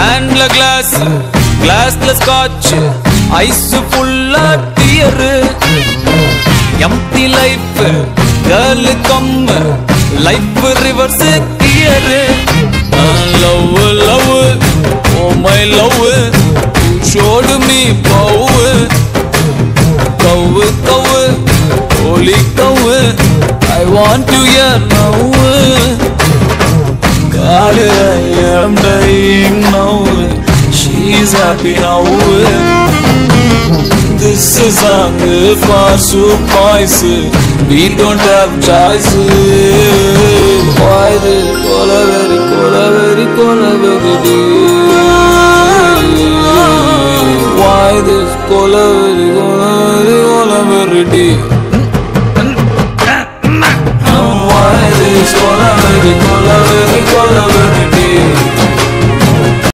ஹேண்ட்ல கிளாஸ் கிளாஸ்ல Scotch ice ஃபுல்லா dear empty life girl gum life reverse gear love love oh my love showed me பவு கவு கவு holy கவு I want to hear now God I am dying now She's happy now This is song for soup boys We don't have choice Why the cola very cola very cola very